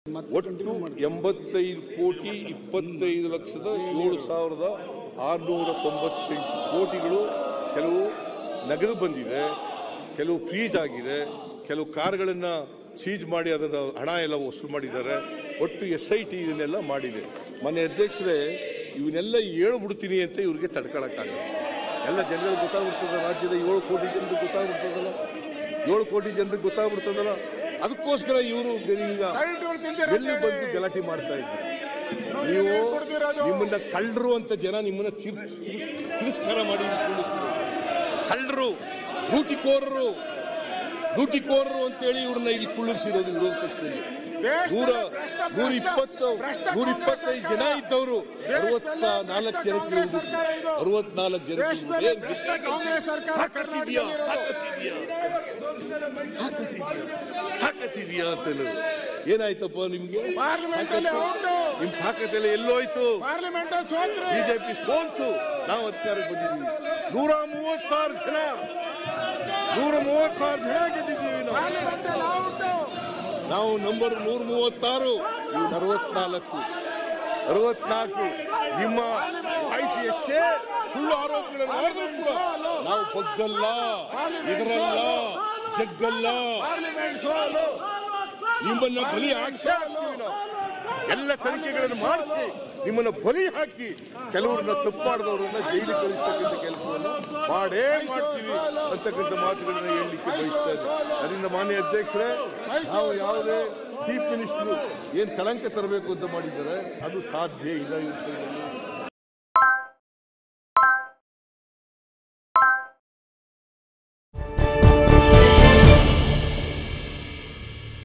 ಒಟ್ಟು ಎಂಬತ್ತೈದು ಕೋಟಿ ಇಪ್ಪತ್ತೈದು ಲಕ್ಷದ ಏಳು ಸಾವಿರದ ಆರುನೂರ ತೊಂಬತ್ತೆಂಟು ಕೋಟಿಗಳು ಕೆಲವು ನಗದು ಬಂದಿದೆ ಕೆಲವು ಫ್ರೀಜ್ ಆಗಿದೆ ಕೆಲವು ಕಾರ್ಗಳನ್ನು ಸೀಜ್ ಮಾಡಿ ಅದರ ಹಣ ಎಲ್ಲ ವಸೂಲು ಮಾಡಿದ್ದಾರೆ ಒಟ್ಟು ಎಸ್ ಐ ಟಿ ಇದನ್ನೆಲ್ಲ ಮಾಡಿದೆ ಮನೆ ಅಧ್ಯಕ್ಷರೇ ಇವನ್ನೆಲ್ಲ ಹೇಳ್ಬಿಡ್ತೀನಿ ಅಂತ ಇವ್ರಿಗೆ ತಡ್ಕೊಳಕ್ಕಾಗಲ್ಲ ಎಲ್ಲ ಜನಗಳಿಗೆ ಗೊತ್ತಾಗ್ಬಿಡ್ತದ ರಾಜ್ಯದ ಏಳು ಕೋಟಿ ಜನರಿಗೆ ಗೊತ್ತಾಗ್ಬಿಡ್ತದಲ್ಲ ಏಳು ಕೋಟಿ ಜನರಿಗೆ ಗೊತ್ತಾಗ್ಬಿಡ್ತದಲ್ಲ ಅದಕ್ಕೋಸ್ಕರ ಇವರು ಈಗ ಸೈಟ್ಗಳು ತಿಂದಿರೋದು ಎಲ್ಲಿ ಬಂದು ಗಲಾಟೆ ಮಾಡ್ತಾ ಇದ್ದಾರೆ ನೀವು ಏನ್ ಕೊಡ್ತಿರೋದು? ನಿಮ್ಮನ್ನ ಕಳ್ಳರು ಅಂತ ಜನ ನಿಮ್ಮನ್ನ ತಿರ್- ತಿರ್- ತಿರಸ್ಕಾರ ಮಾಡಿ ಕೂಡಿಸ್ತಾರೆ. ಕಳ್ಳರು ಲೂಟಿಕೋರರು ಲೂಟಿಕೋರರು ಅಂತೇಳಿ ಇವ್ರನ್ನ ಇಲ್ಲಿ ಕುಳ್ಳಿಸಿರೋದು ವಿರೋಧ ಪಕ್ಷದಲ್ಲಿ ದೇಶದಲ್ಲಿ ನೂರ ಭ್ರಷ್ಟ, ನೂರ ಭ್ರಷ್ಟ, ಇಪ್ಪತ್ತು ಭ್ರಷ್ಟ ನೂರ ಕಾಂಗ್ರೆಸ್ ಇಪ್ಪತ್ತೈದು ಜನ ಸರ್ಕಾರ. ಇದ್ದವರು ದೇಶದಲ್ಲೇ ಅರವತ್ತ ನಾಲ್ಕು ಭ್ರಷ್ಟ ಜನಕ್ಕೆ ಕಾಂಗ್ರೆಸ್ ಸರ್ಕಾರ ಇದು. ಅರವತ್ನಾಲ್ಕು ಜನ ದೇಶದಲ್ಲಿ ಭ್ರಷ್ಟ ಕಾಂಗ್ರೆಸ್ ಸರ್ಕಾರ ಕರ್ನಾಟಕದಲ್ಲಿರೋದು. ತಾಕತ್ತಿದೆಯಾ ಅಂತ ಹೇಳೋದು. ಏನಾಯ್ತಪ್ಪ ನಿಮ್ಗೆ ಪಾರ್ಲಿಮೆಂಟ್ ಅಲ್ಲಿ ಔಟು ನಿಮ್ ತಾಕತ್ತೆಲ್ಲ ಎಲ್ಲೋಯ್ತು ಪಾರ್ಲಿಮೆಂಟ್ ಅಲ್ಲಿ ಸೋತ್ರಿ ಬಿಜೆಪಿ ಸೋಲ್ತು ನಾವು ಅಧಿಕಾರಕ್ಕೆ ಬಂದಿದ್ದೀವಿ ನೂರ ಮೂವತ್ತಾರು ಜನ ನೂರ ಮೂವತ್ತಾರು ಜನ ಗೆದ್ದಿದ್ದೀವಿ ನಾವು ಪಾರ್ಲಿಮೆಂಟ್ ಅಲ್ಲಿ ಔಟು ನಾವು ನಂಬರ್ ನೂರ ಮೂವತ್ತಾರು ಇವು ಅರವತ್ನಾಲ್ಕು ಅರವತ್ನಾಲ್ಕು ನಿಮ್ಮ ಆಯ್ಸಿ ಎಷ್ಟೇ ಸುಳ್ಳು ಆರೋಪಗಳನ್ನು ಮಾಡಿದ್ರು ಕೂಡ ನಾವು ಬಗ್ಗಲ್ಲ ಇದರಲ್ಲ ಜಗ್ಗಲ್ಲ ಪಾರ್ಲಿಮೆಂಟ್ ಸೋಲು ನಿಮ್ಮನ್ನ ಬಲಿ ಹಾಕಿ ಎಲ್ಲ ತನಿಖೆಗಳನ್ನು ಮಾಡಿಸಿ ನಿಮ್ಮನ್ನ ಬಲಿ ಹಾಕಿ ಕೆಲವ್ರನ್ನ ತಪ್ಪು ಮಾಡಿದವರನ್ನ ಜೈಲಿಗೆ ಕಳಿಸ್ತಕ್ಕಂಥ ಕೆಲಸವನ್ನು ಮಾಡೇ ಮಾಡ್ತೀವಿ ಅಂತಕ್ಕಂಥ ಮಾತುಗಳನ್ನ ಹೇಳಲಿಕ್ಕೆ ಬಯಸ್ತೇನೆ ಅದರಿಂದ ಮಾನ್ಯ ಅಧ್ಯಕ್ಷರೇ ನಾವು ಯಾವುದೇ ಚೀಫ್ ಮಿನಿಸ್ಟರ್ ಏನ್ ಕಳಂಕ ತರಬೇಕು ಅಂತ ಮಾಡಿದ್ದಾರೆ ಅದು ಸಾಧ್ಯ ಇಲ್ಲ ಈ ವಿಷಯದಲ್ಲಿ